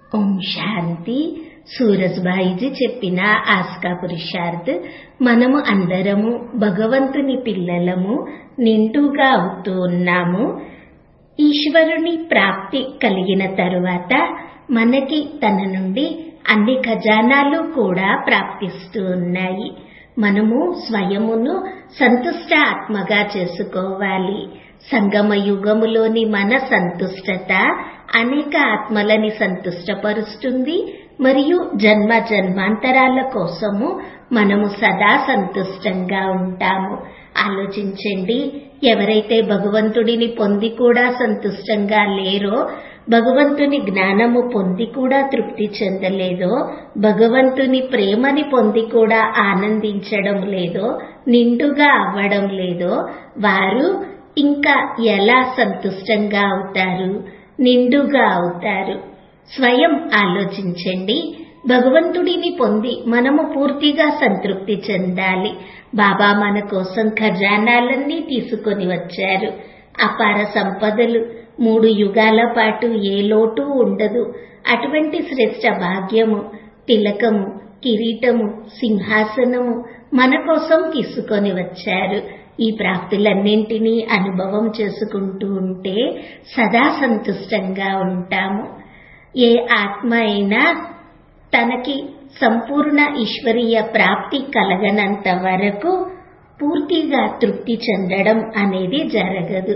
ఓం శాంతి సూరజ్బాయిజీ చెప్పిన ఆస్కా పురుషార్థ్ మనము అందరము భగవంతుని పిల్లలము నిండుగా అవుతూ ఉన్నాము ఈశ్వరుని ప్రాప్తి కలిగిన తరువాత మనకి తన నుండి అన్ని ఖజానాలు కూడా ప్రాప్తిస్తూ ఉన్నాయి మనము స్వయమును సంతుష్ట ఆత్మగా చేసుకోవాలి సంగమ యుగములోని మన సంతుష్టత అనేక ఆత్మలని సంతుష్టపరుస్తుంది మరియు జన్మ జన్మాంతరాల కోసము మనము సదా సంతుష్టంగా ఉంటాము ఆలోచించండి ఎవరైతే భగవంతుడిని పొంది కూడా సంతుష్టంగా లేరో భగవంతుని జ్ఞానము పొంది కూడా తృప్తి చెందలేదో భగవంతుని ప్రేమని పొంది కూడా ఆనందించడం లేదో నిండుగా అవ్వడం లేదో వారు ఇంకా ఎలా సంతుష్టంగా అవుతారు నిండుగా అవుతారు స్వయం ఆలోచించండి భగవంతుడిని పొంది మనము పూర్తిగా సంతృప్తి చెందాలి బాబా మన కోసం ఖజానాలన్నీ తీసుకొని వచ్చారు అపార సంపదలు మూడు యుగాల పాటు ఏ లోటు ఉండదు అటువంటి శ్రేష్ట భాగ్యము తిలకము కిరీటము సింహాసనము మన కోసం తీసుకొని వచ్చారు ఈ ప్రాప్తులన్నింటినీ అనుభవం చేసుకుంటూ ఉంటే సదా సంతుష్టంగా ఉంటాము ఏ ఆత్మ అయినా తనకి సంపూర్ణ ఈశ్వరీయ ప్రాప్తి కలగనంత వరకు పూర్తిగా తృప్తి చెందడం అనేది జరగదు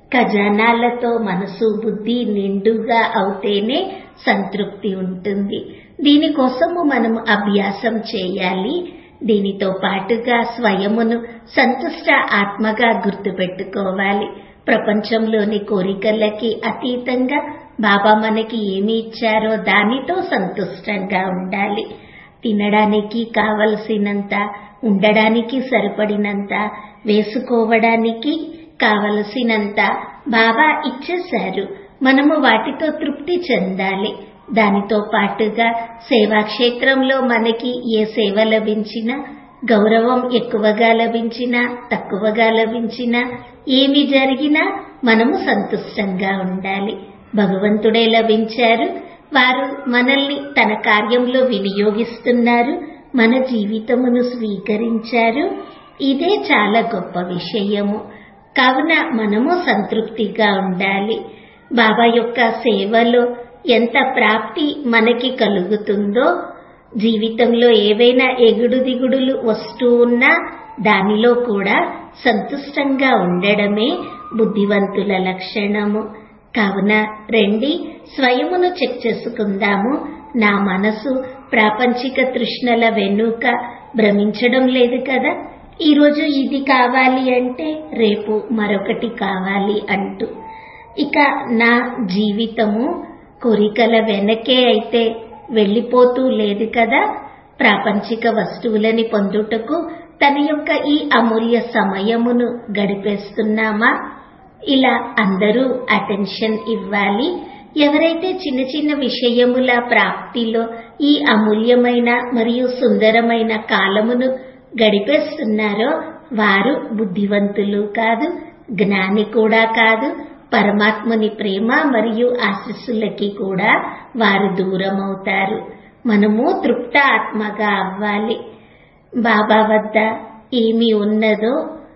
ఖజానాలతో మనసు బుద్ధి నిండుగా అవుతేనే సంతృప్తి ఉంటుంది దీనికోసము మనము అభ్యాసం చేయాలి దీనితో పాటుగా స్వయమును సంతుష్ట ఆత్మగా గుర్తుపెట్టుకోవాలి ప్రపంచంలోని కోరికలకి అతీతంగా బాబా మనకి ఏమి ఇచ్చారో దానితో సంతుష్టంగా ఉండాలి తినడానికి కావలసినంత ఉండడానికి సరిపడినంత వేసుకోవడానికి కావలసినంత బాబా ఇచ్చేశారు మనము వాటితో తృప్తి చెందాలి దానితో పాటుగా సేవాక్షేత్రంలో మనకి ఏ సేవ లభించినా గౌరవం ఎక్కువగా లభించినా తక్కువగా లభించినా ఏమి జరిగినా మనము సంతుష్టంగా ఉండాలి భగవంతుడే లభించారు వారు మనల్ని తన కార్యంలో వినియోగిస్తున్నారు మన జీవితమును స్వీకరించారు ఇదే చాలా గొప్ప విషయము కావున మనము సంతృప్తిగా ఉండాలి బాబా యొక్క సేవలో ఎంత ప్రాప్తి మనకి కలుగుతుందో జీవితంలో ఏవైనా ఎగుడు దిగుడులు వస్తూ ఉన్నా దానిలో కూడా సంతుష్టంగా ఉండడమే బుద్ధివంతుల లక్షణము కావున రండి స్వయమును చెక్ చేసుకుందాము నా మనసు ప్రాపంచిక తృష్ణల వెనుక భ్రమించడం లేదు కదా ఈరోజు ఇది కావాలి అంటే రేపు మరొకటి కావాలి అంటూ ఇక నా జీవితము కోరికల వెనకే అయితే వెళ్ళిపోతూ లేదు కదా ప్రాపంచిక వస్తువులని పొందుటకు తన యొక్క ఈ అమూల్య సమయమును గడిపేస్తున్నామా ఇలా అందరూ అటెన్షన్ ఇవ్వాలి ఎవరైతే చిన్న చిన్న విషయముల ప్రాప్తిలో ఈ అమూల్యమైన మరియు సుందరమైన కాలమును గడిపేస్తున్నారో వారు బుద్ధివంతులు కాదు జ్ఞాని కూడా కాదు పరమాత్మని ప్రేమ మరియు ఆశస్సులకి కూడా వారు దూరం అవుతారు మనము తృప్త ఆత్మగా అవ్వాలి బాబా వద్ద ఏమి ఉన్నదో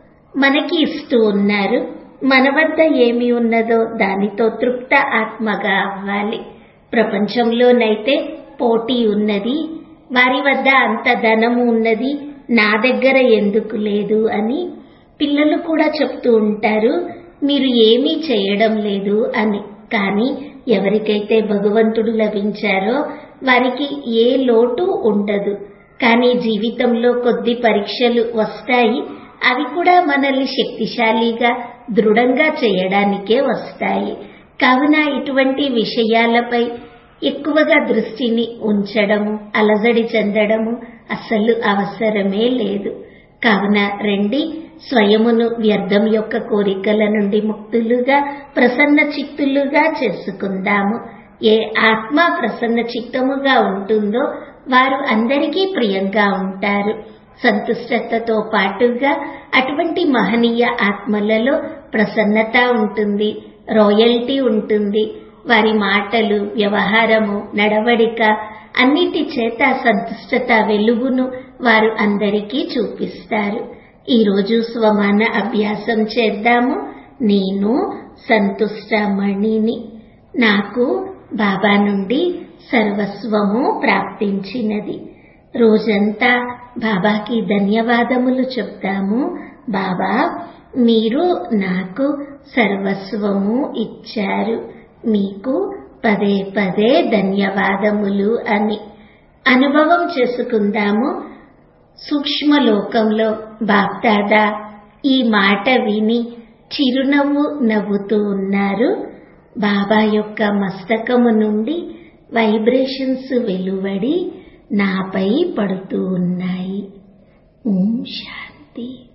మనకి ఇస్తూ ఉన్నారు మన వద్ద ఏమి ఉన్నదో దానితో తృప్త ఆత్మగా అవ్వాలి ప్రపంచంలోనైతే పోటీ ఉన్నది వారి వద్ద అంత ధనము ఉన్నది నా దగ్గర ఎందుకు లేదు అని పిల్లలు కూడా చెప్తూ ఉంటారు మీరు ఏమీ చేయడం లేదు అని కానీ ఎవరికైతే భగవంతుడు లభించారో వారికి ఏ లోటు ఉండదు కానీ జీవితంలో కొద్ది పరీక్షలు వస్తాయి అవి కూడా మనల్ని శక్తిశాలిగా దృఢంగా చేయడానికే వస్తాయి కావున ఇటువంటి విషయాలపై ఎక్కువగా దృష్టిని ఉంచడము అలజడి చెందడము అసలు అవసరమే లేదు కావున రండి స్వయమును వ్యర్థం యొక్క కోరికల నుండి ముక్తులుగా ప్రసన్న చిత్తులుగా చేసుకుందాము ఏ ఆత్మ ప్రసన్న చిత్తముగా ఉంటుందో వారు అందరికీ ప్రియంగా ఉంటారు సంతుష్టతతో పాటుగా అటువంటి మహనీయ ఆత్మలలో ప్రసన్నత ఉంటుంది రాయల్టీ ఉంటుంది వారి మాటలు వ్యవహారము నడవడిక అన్నిటి చేత సంతుష్టత వెలుగును వారు అందరికీ చూపిస్తారు ఈరోజు స్వమాన అభ్యాసం చేద్దాము నేను సంతుష్టమణిని నాకు బాబా నుండి సర్వస్వము ప్రాప్తించినది రోజంతా బాబాకి ధన్యవాదములు చెప్తాము బాబా మీరు నాకు సర్వస్వము ఇచ్చారు మీకు పదే పదే ధన్యవాదములు అని అనుభవం చేసుకుందాము సూక్ష్మ లోకంలో బాప్దాదా ఈ మాట విని చిరునవ్వు నవ్వుతూ ఉన్నారు బాబా యొక్క మస్తకము నుండి వైబ్రేషన్స్ వెలువడి నాపై పడుతూ ఉన్నాయి ఓం శాంతి